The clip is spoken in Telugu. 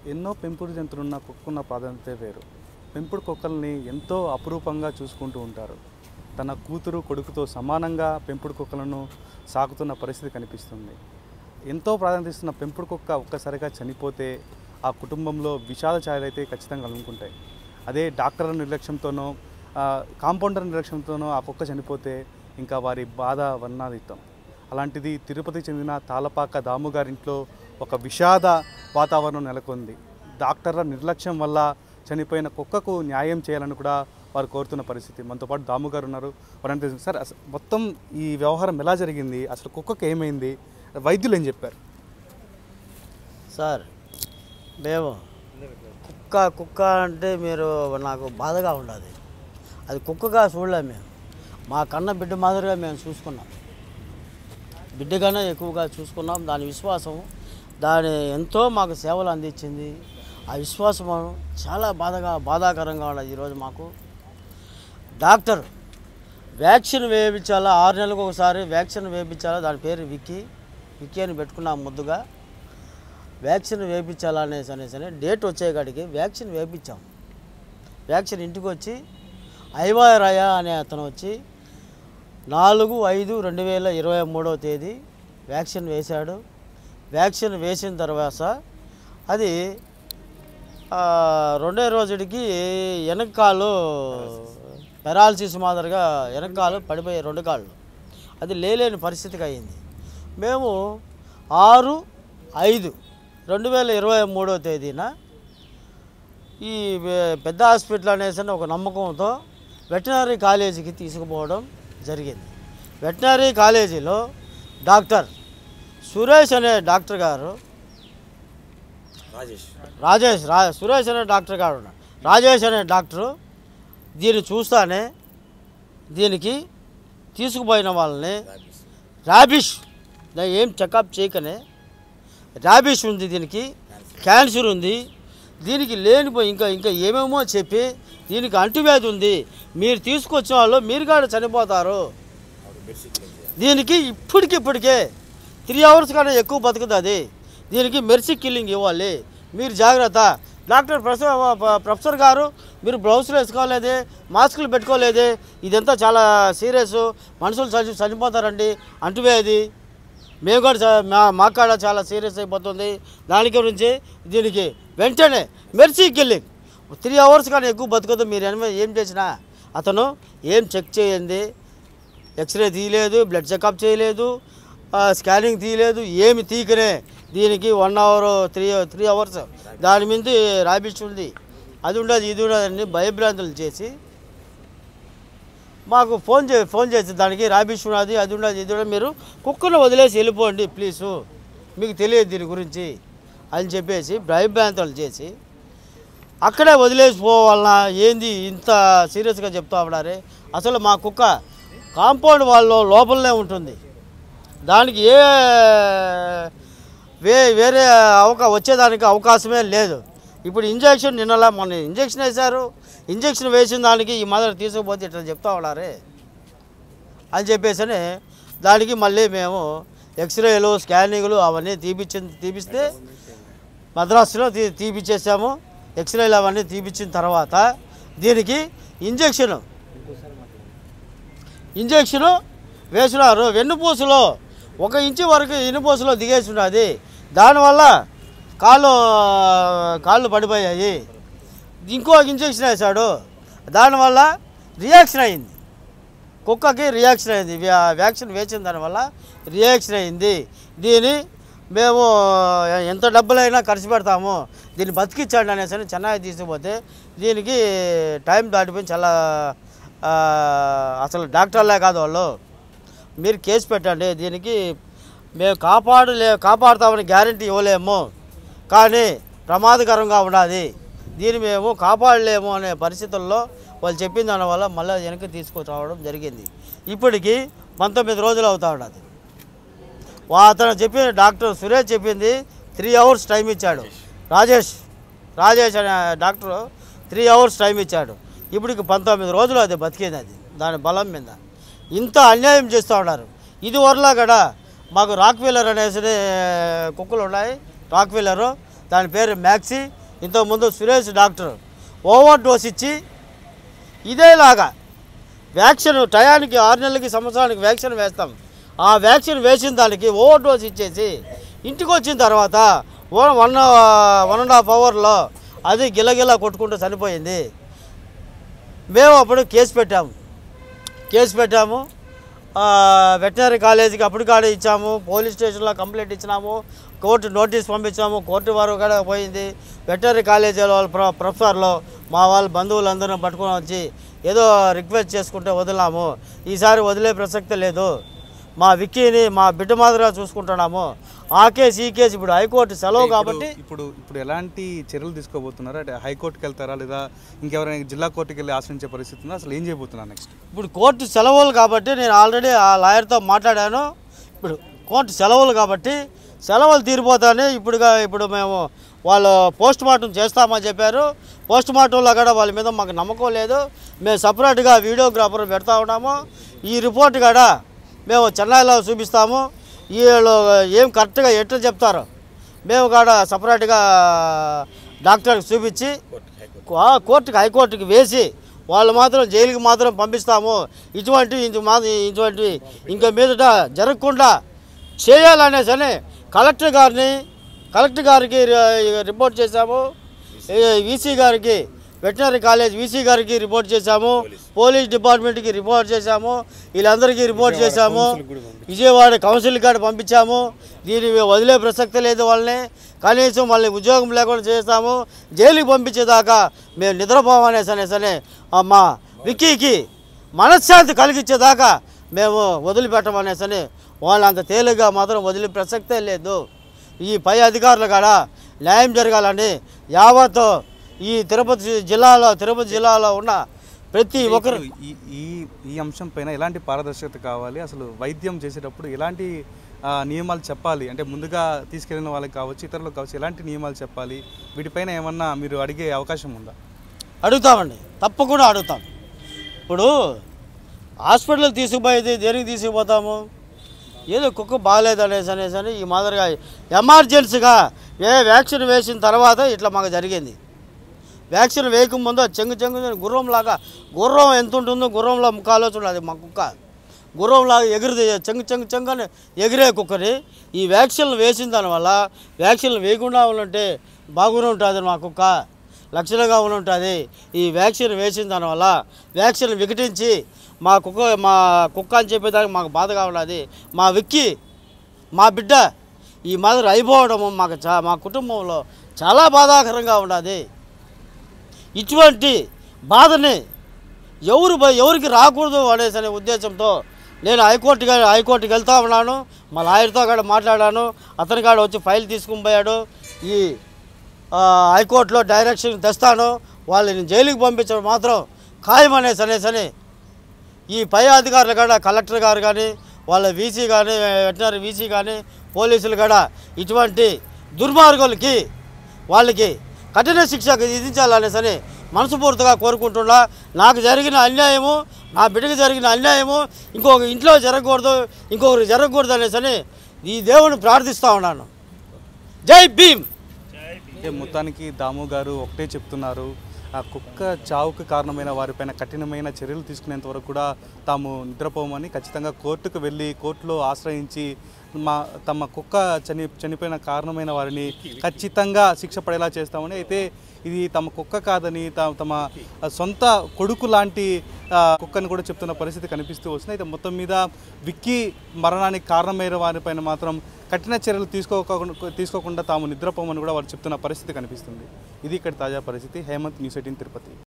ఎన్నో పెంపుడు జంతువులున్న కుక్కున్న ప్రాధాన్యత వేరు పెంపుడు కుక్కల్ని ఎంతో అపురూపంగా చూసుకుంటూ ఉంటారు తన కూతురు కొడుకుతో సమానంగా పెంపుడు కుక్కలను సాకుతున్న పరిస్థితి కనిపిస్తుంది ఎంతో ప్రాధాన్యత ఇస్తున్న పెంపుడు కుక్క ఒక్కసారిగా చనిపోతే ఆ కుటుంబంలో విషాద ఛాయలు అయితే ఖచ్చితంగా అనుకుంటాయి అదే డాక్టర్ల నిర్లక్ష్యంతోనో ఆ, కాంపౌండర్ నిర్లక్ష్యంతోనో ఆ కుక్క చనిపోతే ఇంకా వారి బాధ వర్ణాతీతం అలాంటిది తిరుపతి చెందిన తాళపాక దాము గారింట్లో ఒక విషాద వాతావరణం నెలకొంది డాక్టర్ల నిర్లక్ష్యం వల్ల చనిపోయిన కుక్కకు న్యాయం చేయాలని కూడా వారు కోరుతున్న పరిస్థితి మనతో పాటు దాము గారు ఉన్నారు వారంటే సార్ అసలు మొత్తం ఈ వ్యవహారం ఎలా జరిగింది అసలు కుక్కకు ఏమైంది వైద్యులు ఏం చెప్పారు సార్ మేము కుక్క కుక్క అంటే మీరు నాకు బాధగా ఉండదు అది కుక్కగా చూడలేము మేము మా కన్న బిడ్డ మాదిరిగా మేము చూసుకున్నాం బిడ్డగానే ఎక్కువగా చూసుకున్నాం దాని విశ్వాసం దాని ఎంతో మాకు సేవలు అందించింది ఆ విశ్వాసం చాలా బాధగా బాధాకరంగా ఉన్నది ఈరోజు మాకు డాక్టర్ వ్యాక్సిన్ వేయించాలా ఆరు నెలలకు ఒకసారి వ్యాక్సిన్ వేయించాలా దాని పేరు విక్కీ విక్కీ అని పెట్టుకున్నాం ముద్దుగా వ్యాక్సిన్ వేయించాలా అనేసి అనేసి అని డేట్ వచ్చేకాడికి వ్యాక్సిన్ వేయించాం వ్యాక్సిన్ ఇంటికి వచ్చి ఐవారాయ అనే అతను వచ్చి నాలుగు ఐదు రెండు వేల ఇరవై మూడవ తేదీ వ్యాక్సిన్ వేశాడు వ్యాక్సిన్ వేసిన తర్వాత అది ఆ, రెండో రోజుడికి వెనక కాళ్ళు పెరాలసిస్ మాదిరిగా వెనక కాళ్ళు పడిపోయాయి రెండు కాళ్ళు అది లేలేని పరిస్థితికి అయింది మేము ఆరు ఐదు రెండు వేల ఇరవై మూడో తేదీన ఈ వే- పెద్ద హాస్పిటల్ అనేసి ఒక నమ్మకంతో వెటనరీ కాలేజీకి తీసుకుపోవడం జరిగింది వెటనరీ కాలేజీలో డాక్టర్ సురేష్ అనే డాక్టర్ గారు రాజేష్ రాజేష్ రా సురేష్ అనే డాక్టర్ గారు ఉన్నాడు రాజేష్ అనే డాక్టరు దీన్ని చూస్తానే దీనికి తీసుకుపోయిన వాళ్ళని ర్యాబిష్ దా ఏం చెకప్ చేయకనే ర్యాబిష్ ఉంది దీనికి క్యాన్సర్ ఉంది దీనికి లేనిపోయి ఇంకా ఇంకా ఏమేమో చెప్పి దీనికి అంటువ్యాధి ఉంది మీరు తీసుకొచ్చిన వాళ్ళు మీరు కూడా చనిపోతారు దీనికి ఇప్పటికిప్పటికే త్రీ అవర్స్ కన్నా ఎక్కువ బతుకుతుంది దీనికి మెర్సీ కిల్లింగ్ ఇవ్వాలి మీరు జాగ్రత్త డాక్టర్ ప్రొఫెసర్ ప్రొఫెసర్ గారు మీరు బ్లౌజులు వేసుకోలేదే మాస్కులు పెట్టుకోలేదే ఇదంతా చాలా సీరియస్ మనుషులు చని చనిపోతారండి అంటువ్యాధి మేము కూడా చా- మా మాకు కూడా చాలా సీరియస్ అయిపోతుంది దాని గురించి దీనికి వెంటనే మెర్సీ కిల్లింగ్ త్రీ అవర్స్ కానీ ఎక్కువ బతుకదు మీరు ఏమ- ఏం చేసినా అతను ఏం చెక్ చేయండి ఎక్స్రే తీయలేదు బ్లడ్ చెకప్ చేయలేదు ఆ, స్కానింగ్ తీయలేదు ఏమి తీకనే దీనికి one hour three three hours దాని మీద రాబిస్ ఉంది అది ఉండదు ఇది ఉండదు అని భయభ్రాంతులు చేసి మాకు ఫోన్ చే ఫోన్ చేసి దానికి రాబిస్ ఉన్నది అది ఉండదు ఇది ఉండదు మీరు కుక్కను వదిలేసి వెళ్ళిపోండి ప్లీజు మీకు తెలియదు దీని గురించి అని చెప్పేసి భయభ్రాంతులు చేసి అక్కడే వదిలేసి పోవాలన్నా ఏంది ఇంత సీరియస్గా చెప్తా ఉన్నారే అసలు మా కుక్క కాంపౌండ్ వాళ్ళ లోపలనే ఉంటుంది దానికి ఏ వే వేరే అవకా వచ్చేదానికి అవకాశమే లేదు ఇప్పుడు ఇంజెక్షన్ నిన్నలా మొన్న ఇంజెక్షన్ వేశారు ఇంజెక్షన్ వేసిన దానికి ఈ మదర్ తీసుకుపోతే ఇట్లా చెప్తా ఉన్నారే అని చెప్పేసి దానికి మళ్ళీ మేము ఎక్స్రేలు స్కానింగ్లు అవన్నీ తీపిచ్చి తీపిస్తే మద్రాసులో తీ తీపిచ్చేసాము ఎక్స్రేలు అవన్నీ తీపిచ్చిన తర్వాత దీనికి ఇంజెక్షను ఇంజెక్షను వేసినారు వెన్నుపూసలో ఒక ఇంచు వరకు వెన్నుపూసలో దిగేసి ఉన్నది దానివల్ల కాళ్ళు కాళ్ళు పడిపోయాయి ఇంకో ఇంజెక్షన్ వేశాడు దానివల్ల రియాక్షన్ అయింది కుక్కకి రియాక్షన్ అయింది వ్యా- వ్యాక్సిన్ వేసిన దానివల్ల రియాక్షన్ అయింది దీని మేము ఎంత డబ్బులైనా ఖర్చు పెడతాము దీన్ని బతికించండి అనేసి అని చెన్నై తీసుకుపోతే దీనికి టైం దాటిపోయి చాలా ఆ, అసలు డాక్టర్లే కాదు వాళ్ళు మీరు కేసు పెట్టండి దీనికి మేము కాపాడలే కాపాడుతామని గ్యారంటీ ఇవ్వలేము కానీ ప్రమాదకరంగా ఉన్నది దీన్ని మేము కాపాడలేము అనే పరిస్థితుల్లో వాళ్ళు చెప్పిన దానివల్ల మళ్ళీ వెనక్కి తీసుకురావడం జరిగింది ఇప్పటికి పంతొమ్మిది రోజులు అవుతా ఉన్నది వా- అతను చెప్పిన డాక్టర్ సురేష్ చెప్పింది త్రీ అవర్స్ టైం ఇచ్చాడు రాజేష్ రాజేష్ అనే డాక్టర్ త్రీ అవర్స్ టైం ఇచ్చాడు ఇప్పటికి పంతొమ్మిది రోజులు అది బతికేది అది దాని బలం మీద ఇంత అన్యాయం చేస్తూ ఉన్నారు ఇది వరలా కూడా మాకు రాక్ వీలర్ అనేసి కుక్కలు ఉన్నాయి రాక్ వీలరు దాని పేరు మ్యాక్సీ ఇంతకుముందు సురేష్ డాక్టర్ ఓవర్ డోస్ ఇచ్చి ఇదేలాగా వ్యాక్సిన్ టయానికి ఆరు నెలలకి సంవత్సరానికి వ్యాక్సిన్ వేస్తాం ఆ వ్యాక్సిన్ వేసిన దానికి ఓవర్ డోస్ ఇచ్చేసి ఇంటికి వచ్చిన తర్వాత one one one and half అవర్లో అది గిలగిలా కొట్టుకుంటూ చనిపోయింది మేము అప్పుడు కేసు పెట్టాము కేసు పెట్టాము ఆ, వెటనరీ కాలేజీకి అప్పుడు కాడ ఇచ్చాము పోలీస్ స్టేషన్లో కంప్లైంట్ ఇచ్చినాము కోర్టు నోటీస్ పంపించాము కోర్టు వారు కూడా పోయింది వెటనరీ కాలేజీలో వాళ్ళ ప్రొ ప్రొఫెసర్లు మా వాళ్ళ బంధువులందరూ పట్టుకొని వచ్చి ఏదో రిక్వెస్ట్ చేసుకుంటే వదిలాము ఈసారి వదిలే ప్రసక్తి లేదు మా విక్కీని మా బిడ్డ మాదిరిగా చూసుకుంటున్నాము ఆ కేసు ఈ కేసు ఇప్పుడు హైకోర్టు సెలవు ఇప్పుడు- కాబట్టి ఇప్పుడు ఇప్పుడు ఎలాంటి చర్యలు తీసుకోబోతున్నారు అంటే హైకోర్టుకి వెళ్తారా లేదా ఇంకెవరైనా జిల్లా కోర్టుకి వెళ్ళి ఆశ్రయించే పరిస్థితి ఉందా అసలు ఏం చేయబోతున్నారు నెక్స్ట్ ఇప్పుడు కోర్టు సెలవులు కాబట్టి నేను ఆల్రెడీ ఆ లాయర్తో మాట్లాడాను ఇప్పుడు కోర్టు సెలవులు కాబట్టి సెలవులు తీరిపోతానే ఇప్పుడుగా ఇప్పుడు మేము వాళ్ళు పోస్ట్ మార్టం చేస్తామని చెప్పారు పోస్ట్ మార్టంలో కూడా వాళ్ళ మీద మాకు నమ్మకం లేదు మేము సపరేట్గా వీడియోగ్రాఫర్ పెడతా ఉన్నాము ఈ రిపోర్ట్ కూడా మేము చెన్నైలో చూపిస్తాము వీళ్ళు ఏం కరెక్ట్గా ఎట్లా చెప్తారో మేము కూడా సపరేట్గా డాక్టర్కి చూపించి ఆ కోర్టుకి హైకోర్టుకి వేసి వాళ్ళు మాత్రం జైలుకి మాత్రం పంపిస్తాము ఇటువంటి ఇంత మా ఇటువంటి ఇంకా మీదట జరగకుండా చేయాలనేసి అని కలెక్టర్ గారిని కలెక్టర్ గారికి రి- రిపోర్ట్ చేశాము వీసీ గారికి వెటనరీ కాలేజ్ వీసీ గారికి రిపోర్ట్ చేశాము పోలీస్ డిపార్ట్మెంట్కి రిపోర్ట్ చేశాము వీళ్ళందరికీ రిపోర్ట్ చేశాము విజయవాడ కౌన్సిల్ కాడ పంపించాము దీన్ని వదిలే ప్రసక్తి లేదు వాళ్ళని కనీసం వాళ్ళని ఉద్యోగం లేకుండా చేస్తాము జైలుకి పంపించేదాకా మేము నిద్రపోమనేసి అనేసని మా విక్కీకి మనశ్శాంతి కలిగించేదాకా మేము వదిలిపెట్టమనేసని వాళ్ళు అంత తేలిగ్గా మాత్రం వదిలే ప్రసక్తే లేదు ఈ పై అధికారులు కాడ న్యాయం జరగాలని యావత్ ఈ తిరుపతి జిల్లాలో తిరుపతి జిల్లాలో ఉన్న ప్రతి ఒక్కరు ఇప్పుడు ఈ ఈ ఈ అంశం పైన ఎలాంటి పారదర్శకత కావాలి అసలు వైద్యం చేసేటప్పుడు ఎలాంటి ఆ, నియమాలు చెప్పాలి అంటే ముందుగా తీసుకెళ్ళిన వాళ్ళకి కావచ్చు ఇతరులకు కావచ్చు ఎలాంటి నియమాలు చెప్పాలి వీటిపైన ఏమన్నా మీరు అడిగే అవకాశం ఉందా అడుగుతామండి తప్పకుండా అడుగుతాం ఇప్పుడు హాస్పిటల్ తీసుకుపోయేది దేనికి తీసుకుపోతాము ఏదో కుక్క బాగాలేదు అనేసి అనేసి అని ఈ మాదిరిగా ఎమర్జెన్సీగా ఏ వ్యాక్సిన్ వేసిన తర్వాత ఇట్లా మాకు జరిగింది వ్యాక్సిన్ వేయకముందు చెంగు చెంగు గుర్రంలాగా గుర్రం ఎంత ఉంటుందో గుర్రంలో ముఖాలోచన అది మా కుక్క గుర్రంలాగా ఎగిరిది చెంగు చెంగు చెంగు అని ఎగిరే కుక్కని ఈ వ్యాక్సిన్లు వేసిన దానివల్ల వ్యాక్సిన్లు వేయకుండా ఉంటే బాగునే ఉంటుంది మా కుక్క లక్షణంగా ఉంటుంది ఈ వ్యాక్సిన్ వేసిన దానివల్ల వ్యాక్సిన్ వికటించి మా కుక్క మా కుక్క అని చెప్పేదానికి మాకు బాధగా ఉన్నది మా విక్కి మా బిడ్డ ఈ మాదిరి అయిపోవడము మాకు చా మా కుటుంబంలో చాలా బాధాకరంగా ఉన్నది ఇటువంటి బాధని ఎవరు భ- ఎవరికి రాకూడదు అనేసి అనే ఉద్దేశంతో నేను హైకోర్టుకి హైకోర్టుకి వెళ్తా ఉన్నాను మా లాయర్తో కూడా మాట్లాడాను అతని కాడ వచ్చి ఫైల్ తీసుకుని పోయాడు ఈ ఆ, హైకోర్టులో డైరెక్షన్ తెస్తాను వాళ్ళని జైలుకి పంపించడం మాత్రం ఖాయం అనేసి అనేసి అని ఈ పై అధికారులు కూడా కలెక్టర్ గారు కానీ వాళ్ళ వీసీ కానీ వెటనరీ వీసీ కానీ పోలీసులు కూడా ఇటువంటి దుర్మార్గులకి వాళ్ళకి కఠిన శిక్ష విధించాలనేసి అని మనస్ఫూర్తిగా కోరుకుంటున్నా నాకు జరిగిన అన్యాయము నా బిడ్డకి జరిగిన అన్యాయము ఇంకొక ఇంట్లో జరగకూడదు ఇంకొకరికి జరగకూడదు అనేసి అని ఈ దేవుని ప్రార్థిస్తూ ఉన్నాను జై భీమ్ అంటే మొత్తానికి దాము గారు ఒకటే చెప్తున్నారు ఆ కుక్క చావుకు కారణమైన వారిపైన కఠినమైన చర్యలు తీసుకునేంత వరకు కూడా తాము నిద్రపోమని ఖచ్చితంగా కోర్టుకు వెళ్ళి కోర్టులో ఆశ్రయించి మా తమ కుక్క చని చనిపోయిన కారణమైన వారిని ఖచ్చితంగా శిక్ష పడేలా చేస్తామని అయితే ఇది తమ కుక్క కాదని త- తమ సొంత కొడుకు లాంటి ఆ, కుక్కని కూడా చెప్తున్న పరిస్థితి కనిపిస్తూ వస్తుంది అయితే మొత్తం మీద విక్కీ మరణానికి కారణమైన వారిపైన మాత్రం కఠిన చర్యలు తీసుకోకుండా తీసుకోకుండా తాము నిద్రపోమని కూడా వారు చెప్తున్న పరిస్థితి కనిపిస్తుంది ఇది ఇక్కడ తాజా పరిస్థితి హేమంత్ న్యూస్ ఎయిటీన్ తిరుపతి